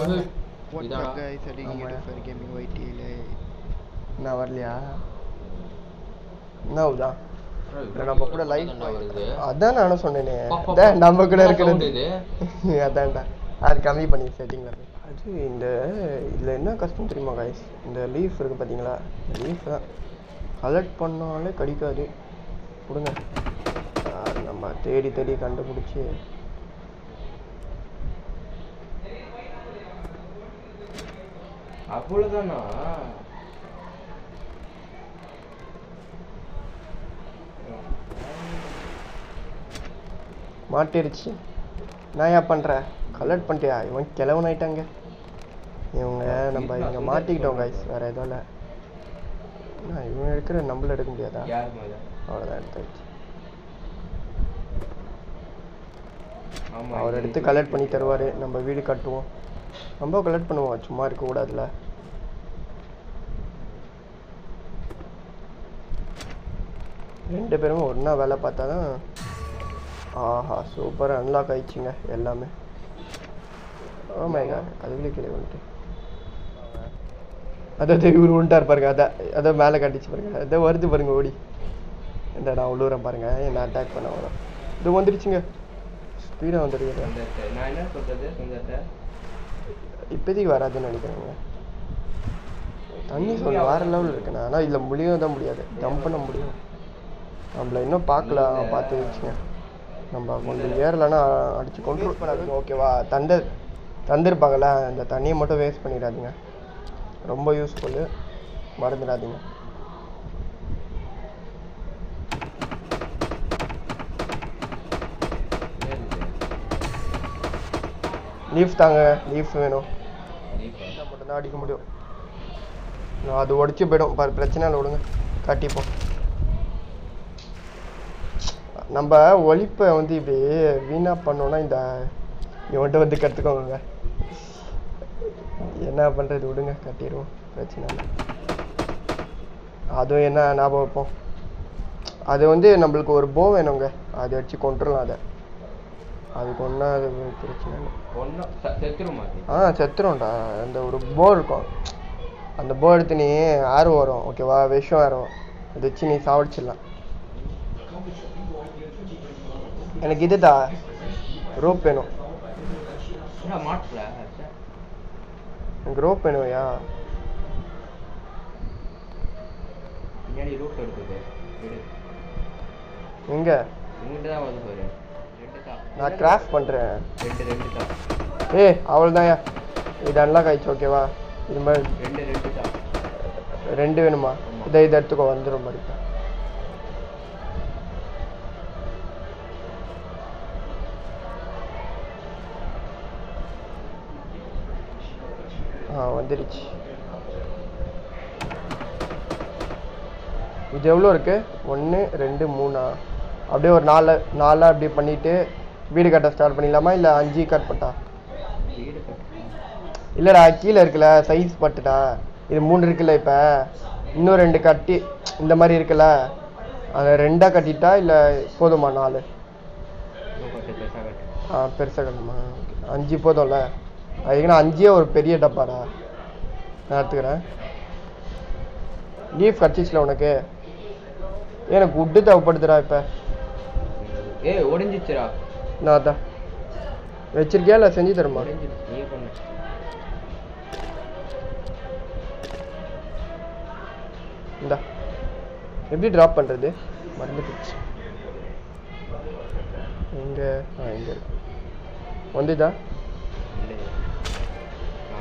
What's இதானா? up guys, Adi ஆமாயா. Gator for Gaming YTL நான் வரலையா என்ன ஆகுதா இல்லை நம்ம கூட லைவ் வருது அதான் நானும் சொன்னேனே பா, பா, அதான் பா. நம்ம கூட என்ன இருக்கிறது sound இது? அதான்டா அது கம்மி பண்ணி செட்டிங் வருது அது இந்த இதில் என்ன கஷ்டம் தெரியுமா காய்ஸ் இந்த லீஃப் இருக்குது பார்த்தீங்களா இந்த லீஃப் தான் கலெக்ட் பண்ணாலே கிடைக்காது கொடுங்க அது நம்ம தேடி தேடி கண்டுபிடிச்சி அவ்வளவுதானா மாட்டிருச்சு நான் ஏன் பண்ணுறேன் கலெக்ட் பண்ணிட்டியா இவன் கிழவன் ஆயிட்டாங்க இவங்க நம்ம இங்கே மாட்டிக்கிட்டோம் காய்ஸ் வேறு எதுவும் இல்லை நான் இவன் எடுக்கிற நம்மள எடுக்க முடியாதா யார் மேல அவ்வளோதான் எடுத்தாச்சு ஆமா அவர் இது எடுத்து கலெக்ட் பண்ணி தருவார் நம்ம வீடு கட்டுவோம் நம்ம கலெக்ட் பண்ணுவோம் சும்மா இருக்கக்கூடாதுல ரெண்டு பேரும் ஒன்றா வேலை பார்த்தா தான் ஆஹா சூப்பர் அன்லாக் ஆயிடுச்சுங்க எல்லாமே ஆமாங்க அதுக்குள்ளே கீழே வந்துட்டு அதாவது இவர் உண்டார் பாருங்க அதான் அதான் மேலே கட்டிச்சு பாருங்க அதான் வருது பாருங்க ஓடி இந்த நான் உள்ளூரம் பாருங்க என்ன அட்டாக் பண்ண வரும் இது வந்துடுச்சுங்க ஸ்பீடாக வந்துடுங்க சுந்தர்ட்ட. நான் என்ன சொல்றது சுந்தர்ட்ட இப்போதைக்கு வராதுன்னு நினைக்கிறேங்க தண்ணி சொல்ல வேற லெவல் இருக்குண்ணா ஆனால் இதில் முடியும் தான் முடியாது ஜம்ப் பண்ண முடியும் நம்மள இன்னும் பார்க்கல ஆ, பார்த்து வச்சுங்க நம்ம கொஞ்சம் ஏறலைன்னா அடிச்சு கண்ட்ரோல் பண்ணாதுங்க ஓகேவா தந்து தந்திருப்பாங்கல்ல அந்த தண்ணியை மட்டும் வேஸ்ட் பண்ணிடாதீங்க ரொம்ப யூஸ்ஃபுல்லு மறந்துடாதீங்க லீஃப் தாங்க லீஃப் வேணும் இருந்தா மட்டும்தான் அடிக்க முடியும் நான் அது உடச்சி போயிடும் பாரு பிரச்சனை இல்லை விடுங்க கட்டிப்போம் நம்ம ஒழிப்பை வந்து இப்படி வீணா பண்ணோம்னா இந்த இவன்ட்ட வந்து கற்றுக்கோங்க என்ன பண்ணுறது விடுங்க கட்டிடுவோம் பிரச்சனை இல்லை அதுவும் என்ன ஞாபகம் வைப்போம் அது வந்து நம்மளுக்கு ஒரு போ வேணுங்க அதை வச்சு கொண்டுடலாம் அதை அதுக்கு ஒன்றா அது பிரச்சனை இல்லை ஒன்னும் செத்துருமா அது? ஆ செத்துரும்டா அந்த ஒரு போ இருக்கும் அந்த போ எடுத்து நீ ஆர்வம் வரும் ஓகேவா விஷம் வரும் அதை வச்சு நீ சாவடிச்சிடலாம் எனக்கு இதுதா ரோப் வேணும் என்ன மாட்டல எனக்கு ரோப் வேணும்யா பின்னாடி ரூட் இருக்குது எடு எங்க இங்கிட்ட தான் வந்து பாரு ரெண்டு தான் நான் கிராஃப்ட் பண்ணுறேன் ரெண்டு ரெண்டு தான் ஏய் அவ்வளோதான்யா இது அன்லாக் ஆயிடுச்சு ஓகேவா இது மாதிரி ரெண்டு ரெண்டு தான் ரெண்டு வேணுமா இதை இதை எடுத்துக்கோ வந்துடும் மாதிரி ஆ வந்துடுச்சு இது எவ்வளோ இருக்கு ஒன்று ரெண்டு மூணா அப்படியே ஒரு நாலு நாலாக அப்படியே பண்ணிட்டு வீடு கட்ட ஸ்டார்ட் பண்ணிடலாமா இல்லை அஞ்சு கட் பண்ணட்டா வீடு கட்டு இல்லைடா கீழே இருக்குல்ல சைஸ் பட்டுடா இது மூணு இருக்குல்ல இப்போ இன்னும் ரெண்டு கட்டி இந்த மாதிரி இருக்குல்ல அதை ரெண்டாக கட்டிட்டா இல்லை போதுமா நாலு இன்னும் கொஞ்சம் பெருசாக கட்டு ஆ பெருசாக கட்டணுமா Okay. அஞ்சு போதும்ல அதுக்குன்னா அஞ்சே ஒரு பெரிய டப்பாடா நான் எடுத்துக்கிறேன் லீஃப் கட்சிச்சில உனக்கு எனக்கு உட்டு தேவைப்படுதுடா இப்போ ஏய் ஒடிஞ்சிச்சுடா நான் அதான் வச்சிருக்கியா இல்லை செஞ்சு தருமா ஒடிஞ்சிச்சு நீ பண்ணு இந்தா எப்படி ட்ராப் பண்ணுறது மறந்து போச்சு எங்கே ஆ இங்கே இருக்கு வந்துதா இல்லை ஆ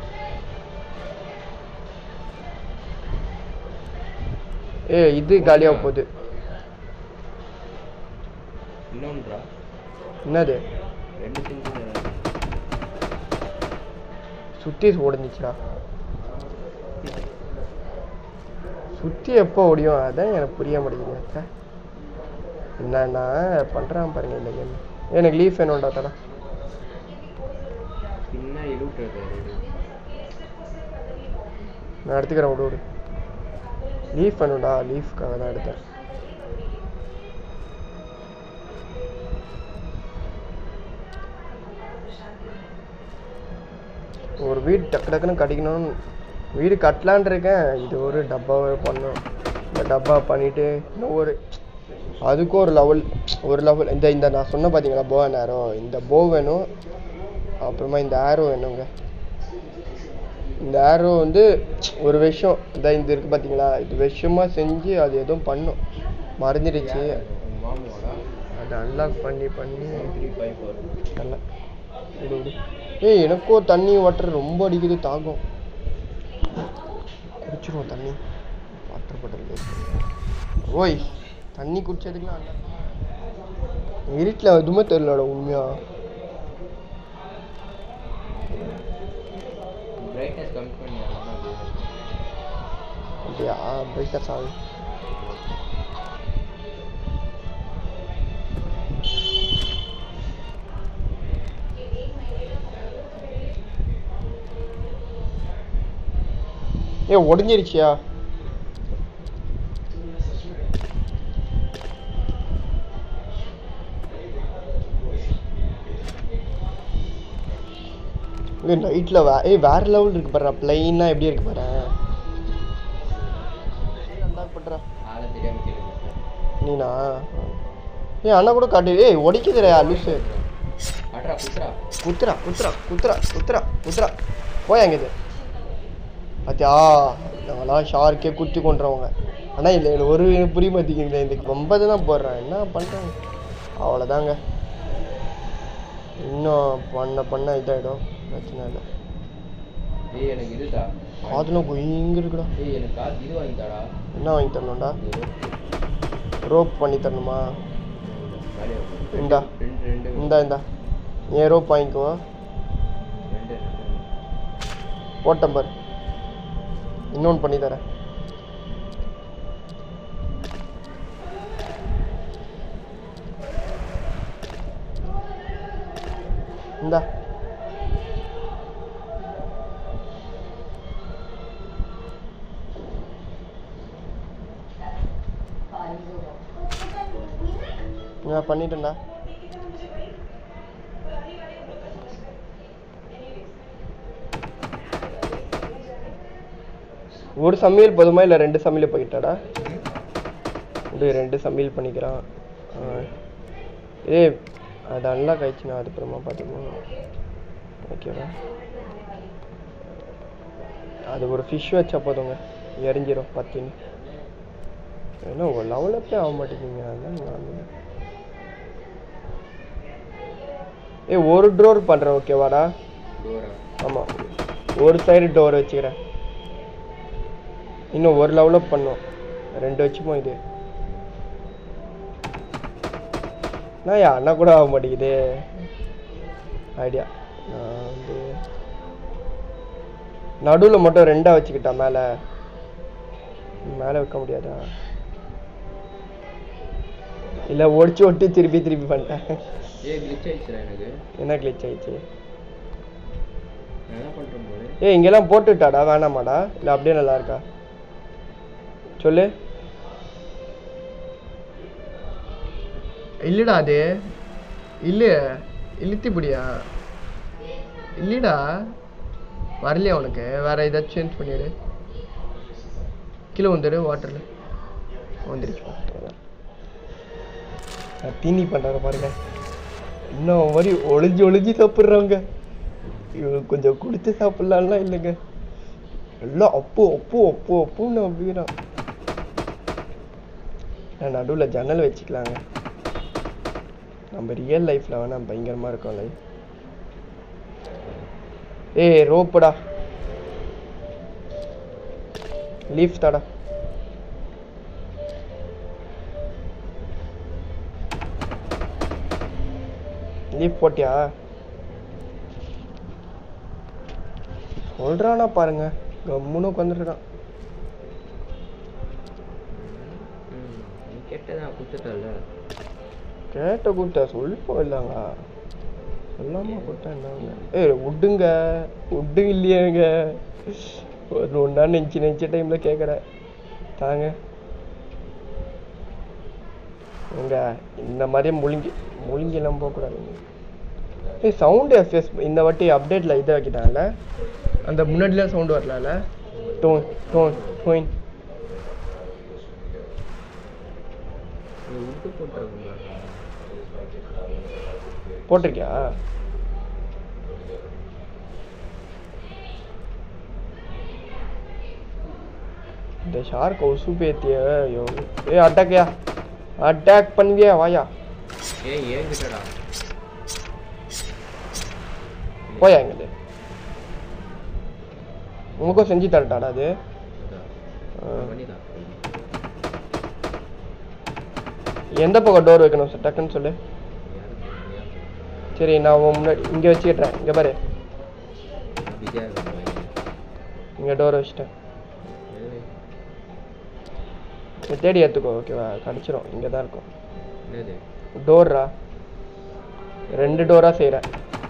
ஏ இது காலியாக போகுது இன்னொன்றா என்னது ரெண்டு செஞ்சு சுற்றி உடஞ்சிச்சுடா சுற்றி எப்போ ஓடியும் அதான் எனக்கு புரிய மாட்டேங்குது ச்சே. என்னன்னா பண்ணுறான் பாருங்க இந்த கேம் எனக்கு லீஃப் வேணும்டா தடா பின்னாடி ரூட் இருக்கு நான் எடுத்துக்கிறேன் விடு விடு லீஃப் வேணும்டா லீஃப்காக தான் எடுத்தேன் ஒரு வீடு டக்கு டக்குன்னு கட்டிக்கணும்னு வீடு கட்டலான் இருக்கேன் இது ஒரு டப்பாவை பண்ணணும் இந்த டப்பா பண்ணிட்டு இன்னும் ஒரு அதுக்கும் ஒரு லெவல் ஒரு லெவல் இந்த இந்த நான் சொன்ன பார்த்தீங்களா போ நேரோ இந்த போ வேணும் அப்புறமா இந்த ஆரோ வேணுங்க இந்த ஆரோ வந்து ஒரு விஷயம் இந்த இந்த இருக்கு பார்த்தீங்களா இது விஷயமா செஞ்சு அது எதுவும் பண்ணும் மறைஞ்சிருச்சு உங்க மாமாவோட அதை அன்லாக் பண்ணி பண்ணி த்ரீ ஃபைவ் ஃபோர் நல்ல விடு விடு ஏய் எனக்கும் தண்ணி வாட்டர் ரொம்ப அடிக்குது தாகம் குடிச்சிருவோம் தண்ணி வாட்டர் பாட்டில் ஓய் தண்ணி குடிச்சதுக்குலாம் அல்ல இருட்டில் எதுவுமே தெரியலடா உண்மையா பிரைட்னஸ் கம்மி பண்ணி அது அப்படியா பிரைட்டஸ் ஆகுது ஏ உடஞ்சிருச்சியா ஏய் நைட்ல வே ஏய் வேற லெவல் இருக்கு பாரு பிளைனா எப்படி இருக்கு பாரு அன்லாக் பண்றா ஆளை தெரியாம கேளுங்க நீனா ஏய் அண்ணா கூட காட்டு ஏய் உடைக்குதுடா லூசு அட்ரா குத்துறா குத்துறா குத்துறா குத்துறா குத்துறா குத்துறா போய் அங்கே இது பாத்தியா நாங்களாம் ஷார்க்கே குத்தி கொண்டுறவங்க ஆனால் இல்லை எனக்கு ஒரு புரிய மாட்டேங்குது இந்த ரொம்ப தான் போடுறேன் என்ன பண்ணுறேன் அவ்வளோதாங்க இன்னும் பண்ண பண்ண இதாகிடும் பிரச்சனை இல்லை ஏய் எனக்கு இதுதா அதெல்லாம் கொய்ங்க இருக்குடா ஏய் எனக்கு காசு இது வாங்கி தாடா என்ன வாங்கி தரணும்டா இது ரோப் பண்ணி தரணுமா வேலையை பாரு. இந்தா. ரெண்டு ரெண்டு இந்தா இந்தா ஏன் ரோப் வாங்கிக்கோ ரெண்டு ரெண்டு போட்டேன் பாரு இன்னொன்று பண்ணி தரேன் இந்தா நான் பண்ணிட்டேன்டா ஒரு சமையல் போதுமா இல்லை ரெண்டு சமையல் போய்கிட்டாடா இது ரெண்டு சமையல் பண்ணிக்கிறான் ஆ. ஏய் அது நல்லா கழிச்சுனா அதுக்கப்புறமா பார்த்துக்குவோம் ஓகேவா அது ஒரு ஃபிஷ் வச்சா போதுங்க எரிஞ்சிரும் பத்துன்னு ஏன்னா ஒரு லெவலப்பே ஆக மாட்டேங்குங்க அதான் நான் ஏய் ஒரு ட்ரோர் பண்ணுறேன் ஓகேவாடா டோரா ஆமாம் ஒரு சைடு டோர் வச்சுக்கிறேன் இன்னும் ஒரு லெவலப் பண்ணும் ரெண்டு வச்சுப்போம் இது நான் யா அண்ணா கூட ஆக மாட்டேங்குது ஐடியா நான் வந்து நடுவில் மட்டும் ரெண்டாக வச்சுக்கிட்டா மேலே மேலே வைக்க முடியாதா இல்லை ஒடிச்சு ஒட்டி திருப்பி திருப்பி பண்ணிட்டேன் ஏய் கிளிச் ஆயிடுச்சுடா எனக்கு என்ன கிளிச் ஆயிடுச்சு நான் என்ன பண்றேன் போது ஏய் இங்கெல்லாம் போட்டுட்டாடா வேணாமாடா இல்லை அப்படியே நல்லா இருக்கா சொல்லு இல்லடா அது இல்ல இழுத்திப்படியா இல்லடா வரலையா உனக்கு வேற ஏதாச்சும் சேஞ்ச் பண்ணிடு கீழே வந்துடு வாட்டர்ல வந்துருச்சு அவ்வளவுதான். நான் தீனி பண்றாங்க பாருங்க இன்னும் மாதிரி ஒளிஞ்சு ஒளிஞ்சு சாப்பிட்றாங்க இவங்க கொஞ்சம் கொடுத்து சாப்பிட்லாம்லாம் இல்லைங்க எல்லாம் அப்பு அப்பு அப்பு அப்புன்னு அப்படிங்கிறான் நான் நடுவில் ஜன்னல் வச்சுக்கலாங்க நம்ம ரியல் லைஃப்பில் வேணால் பயங்கரமாக இருக்கும் லைஃப் ஏய் ரோப்புடா லீஃப் தாடா லீஃப் போட்டியா சொல்றானா பாருங்க கம்முன்னு உட்காந்துருக்கான் ம் நீ கேட்டதான் கொடுத்துட்டல கேட்ட கூப்பிட்டா சொல்லிப்போம் இல்லைங்க சொல்லாம கூப்பிட்டா என்னங்க ஏய் விட்டுங்க விட்டு இல்லையேங்க ஒரு ஒன்றா நெஞ்சு நெஞ்ச டைம்ல கேட்குறேன் தாங்க எங்க இந்த மாதிரி முழுங்கி முழுங்கிலாம் போகக்கூடாதுங்க ஏய் சவுண்டு எஃப்எஸ் இந்த வாட்டி அப்டேட்டில் இதை வைக்கிட்டாங்கல்ல அந்த முன்னாடிலாம் சவுண்டு வரலாம்ல டோன் டோன் டோயின் இது விட்டு போட்டுருக்குங்க போட்டிருக்கியா இந்த ஷார்க் உசு பேத்திய ஐயோ ஏ அட்டாக்யா அட்டாக் பண்ணுவியா வாயா ஏய் ஏங்கிட்டடா போயா எங்கது உனக்கும் செஞ்சு தரட்டாடா அது ஆ. பண்ணிதான் எந்த பக்கம் டோர் வைக்கணும் சார் டக்குன்னு சொல்லு யாருக்கு யாருக்கு சரி நான் உன் முன்னாடி இங்கே வச்சுக்கிட்டேன் இங்கே பாரு பிஸியாக இருக்கும் இங்கே டோர் வச்சுட்டேன் எது நீ தேடி எடுத்துக்கோ ஓகேவா கிடச்சிரும் இங்கே தான் இருக்கும் என்னது டோர்ரா ரெண்டு டோராக செய்கிறேன்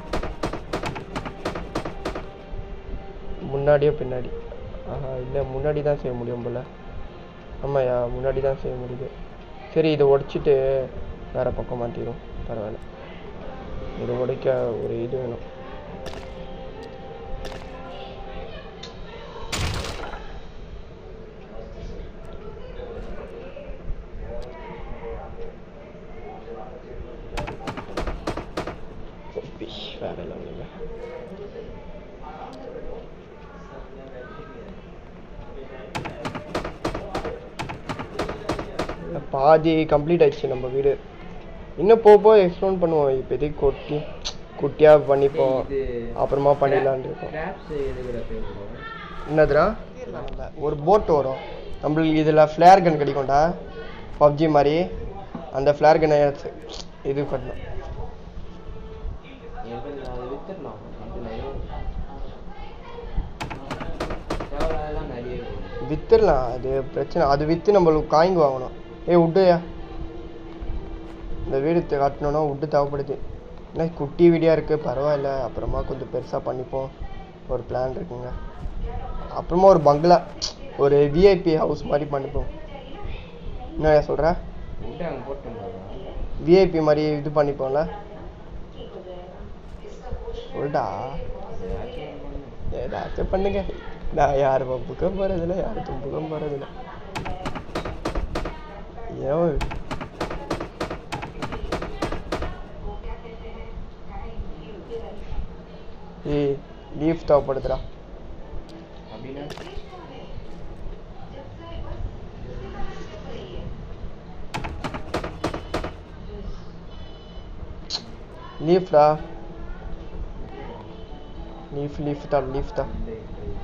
முன்னாடியோ பின்னாடி ஆஹா இல்லை முன்னாடி தான் செய்ய முடியும் போல ஆமாய்யா முன்னாடி தான் செய்ய முடியுது சரி இதை உடைச்சிட்டு வேற பக்கம் மாற்றிடும் பரவாயில்ல இதை உடைக்க ஒரு இது வேணும் Copy. வேற level ங்க. பாதி கம்ப்ளீட் ஆயிடுச்சு நம்ம வீடு இன்னும் போக போக எக்ஸ்ப்ளோர் பண்ணுவோம் இப்போதைக்கு கொட்டி குட்டியாக பண்ணிப்போம் அப்புறமா பண்ணிடலான்னு இருக்கோம் கிராப்ஸ் எதுக்குடா தேவைப்படும் என்னதுடா ஒரு போட் வரும் நம்மளுக்கு இதில் ஃப்ளேர் கன் கிடைக்கும்டா பப்ஜி மாதிரி அந்த ஃப்ளேர் கன்னை இது பண்ணணும் எனக்கு அதை வித்துடலாம் அதில் தேவையில்லாம் நிறைய இருக்கும் வித்துடலாம் அது பிரச்சனை அது விற்று நம்மளுக்கு காய்ங்க வாங்கணும் ஏய் உட்டுயா இந்த வீடு த- கட்டணும்னா உட்டு தேவைப்படுது என்ன குட்டி வீடியாக இருக்குது பரவாயில்ல அப்புறமா கொஞ்சம் பெருசாக பண்ணிப்போம் ஒரு பிளான் இருக்குங்க அப்புறமா ஒரு பங்களா ஒரு விஐபி ஹவுஸ் மாதிரி பண்ணிப்போம் என்ன சொல்கிற விட்டு அங்கே போட்டோம் விஐபி மாதிரி இது பண்ணிப்போம்ல சொல்டா ஏதாச்சும் பண்ணுங்க நான் யார் வம்புக்கும் போகிறதில்ல யார் தும்புக்கும் போகிறதில்ல ஏன் ஏய் லீஃப் தேவைப்படுதுடா அப்படின்னா லீஃப்டா லீஃப் லீஃப் தான் லீஃப் தான் இந்த இந்த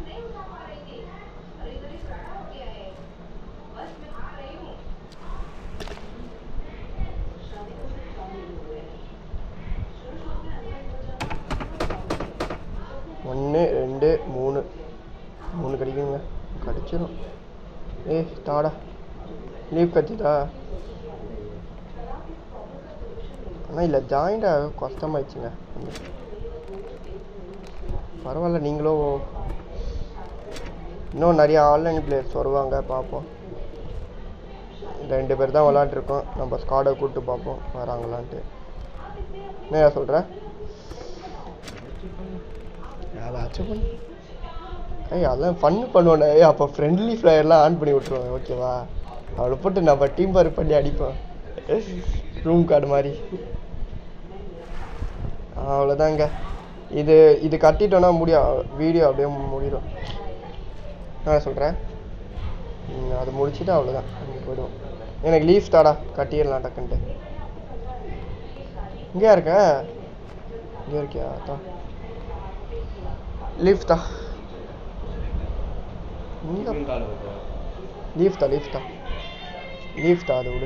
ஒன்று ரெண்டு மூணு மூணு கிடைக்குங்க கிடைச்சிரும் ஏய் தாடா லீவ் கத்திதா ஆனால் இல்லை ஜாயிண்டாக கஷ்டமாயிடுச்சுங்க கொஞ்சம். பரவாயில்ல நீங்களும் இன்னும் நிறைய ஆன்லைன் பிளேயர்ஸ் வருவாங்க பார்ப்போம் ரெண்டு பேர் தான் விளாண்டுருக்கோம் நம்ம ஸ்காடை கூப்பிட்டு பார்ப்போம் வராங்களான்ட்டு என்ன சொல்கிற ஏதாச்சும் பண்ணு ஏய் அதெல்லாம் ஃபன் பண்ணுவோண்ணே ஏய் அப்போ ஃப்ரெண்ட்லி ஃப்ளையர்லாம் ஆன் பண்ணி விட்ருவோம் ஓகேவா அவளை போட்டு நம்ம டீம் ஒர்க் பண்ணி அடிப்போம் ரூம் கார்டு மாதிரி அவ்வளோதாங்க இது இது கட்டிட்டோன்னா முடியும் வீடியோ அப்படியே முடியும் நான் சொல்கிறேன் அது முடிச்சுட்டு அவ்வளோதான் அங்கே போயிடுவோம் எனக்கு லீவ் தாடா கட்டிடலாம் டக்குன்ட்டு இங்கேயா இருக்க இங்கே இருக்கியா தான் லீஃப் தான் இங்கே மீன் கால் வருதா? லீஃப் தான் லீஃப் தான் லீஃப் தான் அது விடு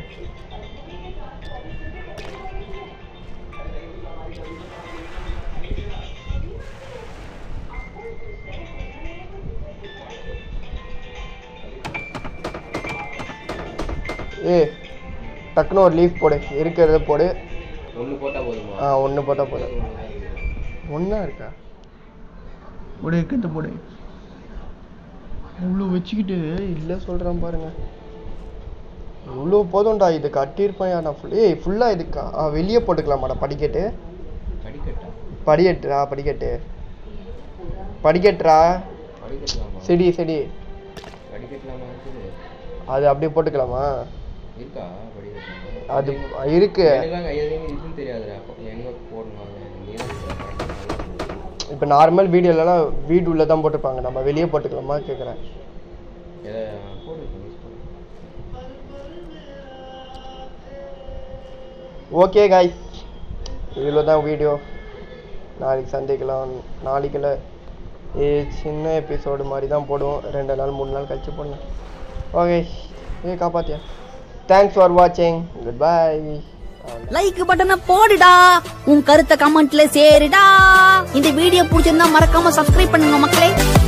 ஏ டக்குன்னு ஒரு லீஃப் போடு இருக்கிறத போடு ஒண்ணு போட்டா போதுமா ஆ ஒன்று போட்டால் போதும் ஒண்ணுதான் இருக்குது. ஒன்றா இருக்கா போடு இருக்கிறத போடு இவ்வளோ வச்சுக்கிட்டு இல்லை சொல்கிறேன் பாருங்க இவ்வளோ போதும்டா இது கட்டியிருப்பேன் நான் ஃபுல் ஏய் ஃபுல்லாக இதுக்கா ஆ வெளியே போட்டுக்கலாமாடா படிக்கட்டு படிக்க படிக்கட்டுடா படிக்கட்டு படிக்கட்டுடா படிக்கட்டலாமா செடி செடி படிக்கட்டலாமா இருக்குது அது அப்படியே போட்டுக்கலாமா இருக்கா படிக்கட்டலாமா அது இருக்கு எனக்குலாம் எதுவும் இதுவும் தெரியாதுடா எங்க போடணும் அது நீ தான் correct ஆ நல்லா சொல்லு. இப்போ நார்மல் வீடியோலலாம் வீடு உள்ளே தான் போட்டிருப்பாங்க நம்ம வெளியே போட்டுக்கலாமா கேட்குறேன் எதை போடு யூஸ் பண்ணு ஓகே காய்ஸ் இவ்வளோ தான் வீடியோ நாளைக்கு சந்திக்கலாம் நாளைக்குல ஏ சின்ன எபிசோடு மாதிரி தான் போடுவோம் ரெண்டு நாள் மூணு நாள் கழிச்சு போடலாம் ஓகே ஏ காப்பாத்தியா தேங்க்ஸ் ஃபார் வாட்சிங் குட் பை லைக் பட்டனை போடுடா உன் கருத்தை கமெண்ட்ல சேருடா இந்த வீடியோ பிடிச்சிருந்தா மறக்காம சப்ஸ்கிரைப் பண்ணுங்க மக்களே